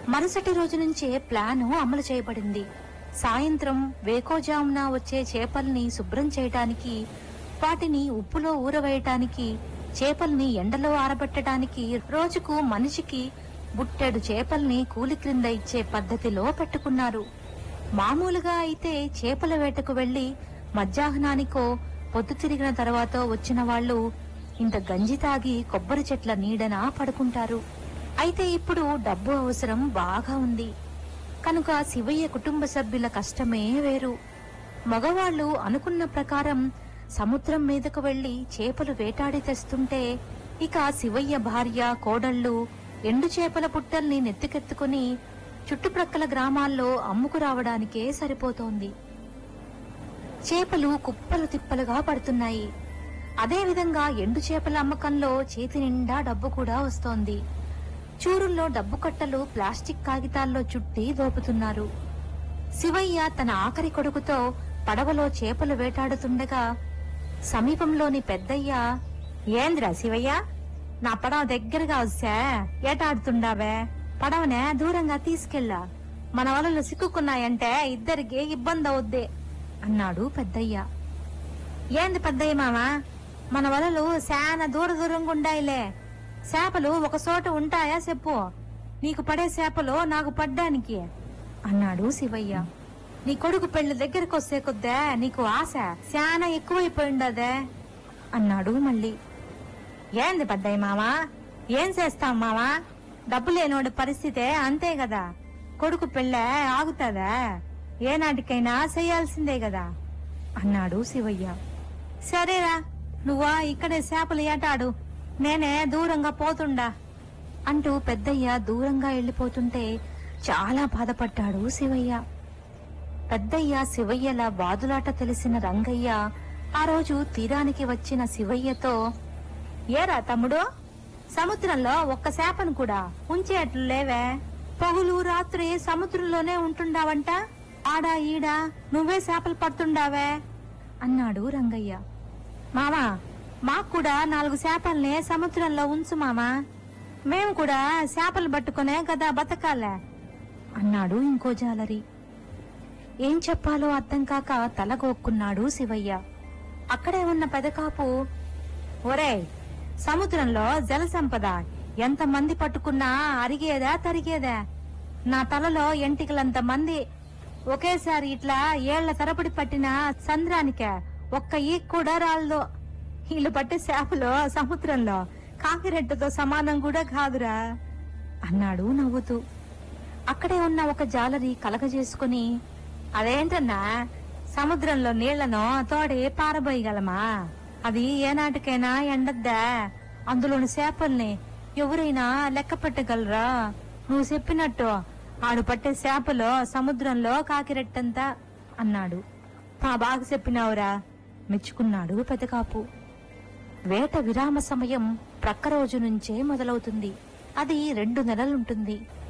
మరుసటి రోజు నుంచే ప్లాను అమలు చేయబడింది సాయంత్రం వేకోజామున వచ్చే చేపల్ని శుభ్రం చేయటానికి వాటిని ఉప్పులో ఊరవేయటానికి చేపల్ని ఎండలో ఆరబెట్టడానికి రోజుకు మనిషికి బుట్టెడు చేపల్ని కూలి క్రింద ఇచ్చే పద్ధతిలో పెట్టుకున్నారు మామూలుగా అయితే చేపల వేటకు వెళ్లి మధ్యాహ్నానికో పొద్దు తిరిగిన తర్వాత వచ్చిన వాళ్ళు ఇంత గంజి తాగి కొబ్బరి చెట్ల నీడన పడుకుంటారు అయితే ఇప్పుడు డబ్బు అవసరం బాగా ఉంది కనుక శివయ్య కుటుంబ సభ్యుల కష్టమే వేరు మగవాళ్ళు అనుకున్న ప్రకారం సముద్రం మీదకు వెళ్లి చేపలు వేటాడి తెస్తుంటే ఇక శివయ్య భార్య కోడళ్ళు ఎండు చేపల పుట్టల్ని నెత్తికెత్తుకుని చుట్టుప్రక్కల గ్రామాల్లో అమ్ముకు రావడానికే సరిపోతోంది చేపలు కుప్పలు తిప్పలుగా పడుతున్నాయి అదేవిధంగా ఎండు చేపల అమ్మకంలో చేతి నిండా డబ్బు కూడా వస్తోంది చూరుల్లో డబ్బు కట్టలు ప్లాస్టిక్ కాగితాల్లో చుట్టి దోపుతున్నారు శివయ్య తన ఆఖరి కొడుకుతో పడవలో చేపలు వేటాడుతుండగా సమీపంలోని పెద్దయ్య ఏంద్రా శివయ్య నా పడవ దగ్గరగా వస్తే ఏటాడుతుండావే పడవనే దూరంగా తీసుకెళ్ళా మన వలలు సిక్కుకున్నాయంటే ఇద్దరికి ఇబ్బంది అవుద్ది అన్నాడు పెద్దయ్య ఏంది పెద్దయ్య మామ మన వలలు శానా దూర దూరంగా ఉండాయిలే చేపలు ఒక చోట ఉంటాయా చెప్పు నీకు పడే చేపలు నాకు పడ్డానికి అన్నాడు శివయ్య నీ కొడుకు పెళ్లి దగ్గరకు వస్తే కొద్దే నీకు ఆశ శానా ఎక్కువైపోయిండదే అన్నాడు మళ్ళీ ఏంది పెద్దయ్య మావా ఏం చేస్తాం మావా డబ్బు లేనోడి పరిస్థితే అంతే కదా కొడుకు పెళ్ళే ఆగుతాదా ఏనాటికైనా చేయాల్సిందే కదా అన్నాడు శివయ్య సరేరా నువ్వా ఇక్కడే చేపలు ఏటాడు నేనే దూరంగా పోతుండా అంటూ పెద్దయ్య దూరంగా వెళ్లిపోతుంటే చాలా బాధపడ్డాడు శివయ్య పెద్దయ్య శివయ్యల బాదులాట తెలిసిన రంగయ్య ఆ రోజు తీరానికి వచ్చిన శివయ్యతో ఏరా తమ్ముడు సముద్రంలో ఒక్క చేపను కూడా ఉంచేట్లు లేవే పగులు రాత్రి సముద్రంలోనే ఉంటుండావంట ఆడా ఈడా నువ్వే చేపలు పడుతుండావే అన్నాడు రంగయ్య మామా మాకు కూడా నాలుగు చేపల్ని సముద్రంలో ఉంచు మామా మేము కూడా చేపలు పట్టుకునే కదా బతకాలే అన్నాడు ఇంకో జాలరి ఏం చెప్పాలో అర్థం కాక తలగొక్కున్నాడు శివయ్య అక్కడే ఉన్న పెదకాపు ఒరేయ్ సముద్రంలో జల సంపద ఎంత మంది పట్టుకున్నా అరిగేదా తరిగేదా నా తలలో ఎంటికలంత మంది ఒకేసారి ఇట్లా ఏళ్ల తరబడి పట్టిన సంద్రానికే ఒక్క ఈక్ కూడా రాలదు వీళ్ళు పట్టే చేపలు సముద్రంలో కాకిరెట్టతో సమానం కూడా కాదురా అన్నాడు నవ్వుతూ అక్కడే ఉన్న ఒక జాలరి కలగజేసుకుని అదేంటన్నా సముద్రంలో నీళ్లను తోడి పారబోయగలమా అది ఏనాటికైనా ఎండద్దా అందులోని చేపల్ని ఎవరైనా లెక్క పెట్టగలరా నువ్వు చెప్పినట్టు ఆడు పట్టే చేపలు సముద్రంలో కాకిరెట్టంతా అన్నాడు మా బాగా చెప్పినావురా మెచ్చుకున్నాడు పెదకాపు వేట విరామ సమయం ప్రక్క రోజు నుంచే మొదలవుతుంది అది రెండు నెలలుంటుంది